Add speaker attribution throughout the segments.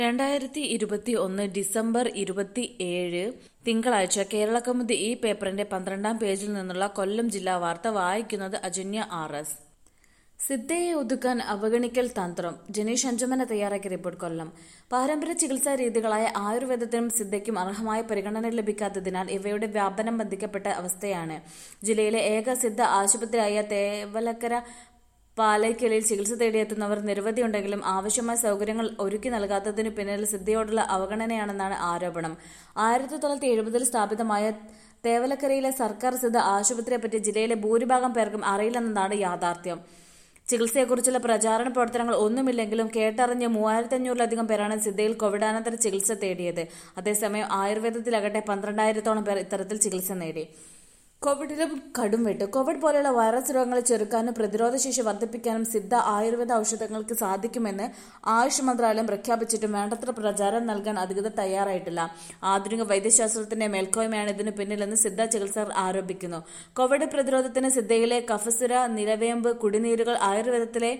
Speaker 1: രണ്ടായിരത്തി ഇരുപത്തി ഒന്ന് ഡിസംബർ ഇരുപത്തി ഏഴ് തിങ്കളാഴ്ച കേരള കൗമുദി ഈ പേപ്പറിന്റെ പന്ത്രണ്ടാം പേജിൽ നിന്നുള്ള കൊല്ലം ജില്ലാ വാർത്ത വായിക്കുന്നത് അജന്യ ആർ എസ് സിദ്ധയെ ഒതുക്കാൻ അവഗണിക്കൽ തന്ത്രം ജനീഷ് അഞ്ചുമന തയ്യാറാക്കിയ റിപ്പോർട്ട് കൊല്ലം പാരമ്പര്യ ചികിത്സാ രീതികളായ ആയുർവേദത്തിനും സിദ്ധയ്ക്കും അർഹമായ പരിഗണന ലഭിക്കാത്തതിനാൽ ഇവയുടെ വ്യാപനം ബന്ധിക്കപ്പെട്ട അവസ്ഥയാണ് ജില്ലയിലെ ഏക സിദ്ധ ആശുപത്രിയായ തേവലക്കര പാലയ്ക്കലിൽ ചികിത്സ തേടിയെത്തുന്നവർ നിരവധിയുണ്ടെങ്കിലും ആവശ്യമായ സൗകര്യങ്ങൾ ഒരുക്കി നൽകാത്തതിനു പിന്നിൽ സിദ്ധയോടുള്ള അവഗണനയാണെന്നാണ് ആരോപണം ആയിരത്തി തൊള്ളായിരത്തി എഴുപതിൽ സ്ഥാപിതമായ തേവലക്കരയിലെ സർക്കാർ സിദ്ധ ആശുപത്രിയെപ്പറ്റി ജില്ലയിലെ ഭൂരിഭാഗം പേർക്കും അറിയില്ലെന്നതാണ് യാഥാർത്ഥ്യം ചികിത്സയെക്കുറിച്ചുള്ള പ്രചാരണ പ്രവർത്തനങ്ങൾ ഒന്നുമില്ലെങ്കിലും കേട്ടറിഞ്ഞ് മൂവായിരത്തി അഞ്ഞൂറിലധികം പേരാണ് സിദ്ധയിൽ കോവിഡാനന്തര ചികിത്സ തേടിയത് അതേസമയം ആയുർവേദത്തിലാകട്ടെ പന്ത്രണ്ടായിരത്തോളം പേർ ഇത്തരത്തിൽ ചികിത്സ നേടി കോവിഡിലും കടുംവെട്ട് കോവിഡ് പോലെയുള്ള വൈറസ് രോഗങ്ങളെ ചെറുക്കാനും പ്രതിരോധശേഷി വർദ്ധിപ്പിക്കാനും സിദ്ധ ആയുർവേദ ഔഷധങ്ങൾക്ക് സാധിക്കുമെന്ന് ആയുഷ് മന്ത്രാലയം പ്രഖ്യാപിച്ചിട്ടും വേണ്ടത്ര പ്രചാരം നൽകാൻ അധികൃതർ തയ്യാറായിട്ടില്ല ആധുനിക വൈദ്യശാസ്ത്രത്തിന്റെ മേൽക്കോയ്മയാണ് ഇതിനു പിന്നിലെന്ന് സിദ്ധ ചികിത്സകർ ആരോപിക്കുന്നു കോവിഡ് പ്രതിരോധത്തിന് സിദ്ധയിലെ കഫസുര നിലവേമ്പ് കുടിനീരുകൾ ആയുർവേദത്തിലെ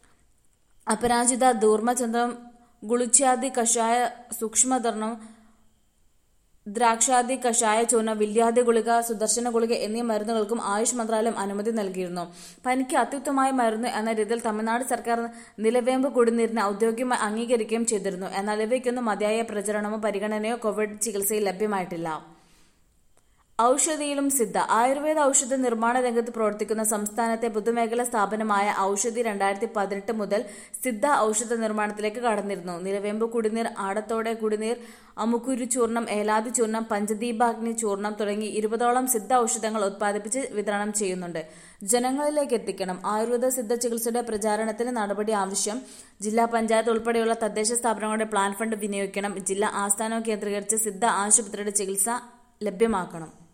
Speaker 1: അപരാജിത ധൂർമ്മചന്ദ്രം ഗുളിച്ചാദി കഷായ സൂക്ഷ്മധർണം ദ്രാക്ഷാദി കഷായ ചൂർണ്ണ വില്യാദി ഗുളിക സുദർശന ഗുളിക എന്നീ മരുന്നുകൾക്കും ആയുഷ് മന്ത്രാലയം അനുമതി നൽകിയിരുന്നു പനിക്ക് അത്യുത്തമമായ മരുന്ന് എന്ന രീതിയിൽ തമിഴ്നാട് സർക്കാർ നിലവേമ്പ് കുടിനീരിനെ ഔദ്യോഗികമായി അംഗീകരിക്കുകയും ചെയ്തിരുന്നു എന്നാൽ ഇവയ്ക്കൊന്നും മതിയായ പ്രചരണമോ പരിഗണനയോ കോവിഡ് ചികിത്സയിൽ ലഭ്യമായിട്ടില്ല ഔഷധിയിലും സിദ്ധ ആയുർവേദ ഔഷധ നിർമ്മാണ രംഗത്ത് പ്രവർത്തിക്കുന്ന സംസ്ഥാനത്തെ പൊതുമേഖലാ സ്ഥാപനമായ ഔഷധി രണ്ടായിരത്തി പതിനെട്ട് മുതൽ സിദ്ധ ഔഷധ നിർമ്മാണത്തിലേക്ക് കടന്നിരുന്നു നിലവേമ്പ് കുടിനീർ ആടത്തോടെ കുടിനീർ അമുക്കുരു ചൂർണം ഏലാദി ചൂർണം പഞ്ചദീപാഗ്നി ചൂർണം തുടങ്ങി ഇരുപതോളം സിദ്ധ ഔഷധങ്ങൾ ഉത്പാദിപ്പിച്ച് വിതരണം ചെയ്യുന്നുണ്ട് ജനങ്ങളിലേക്ക് എത്തിക്കണം ആയുർവേദ സിദ്ധ ചികിത്സയുടെ പ്രചാരണത്തിന് നടപടി ആവശ്യം ജില്ലാ പഞ്ചായത്ത് ഉൾപ്പെടെയുള്ള തദ്ദേശ സ്ഥാപനങ്ങളുടെ പ്ലാൻ ഫണ്ട് വിനിയോഗിക്കണം ജില്ലാ ആസ്ഥാനം കേന്ദ്രീകരിച്ച് സിദ്ധ ആശുപത്രിയുടെ ചികിത്സ ലഭ്യമാക്കണം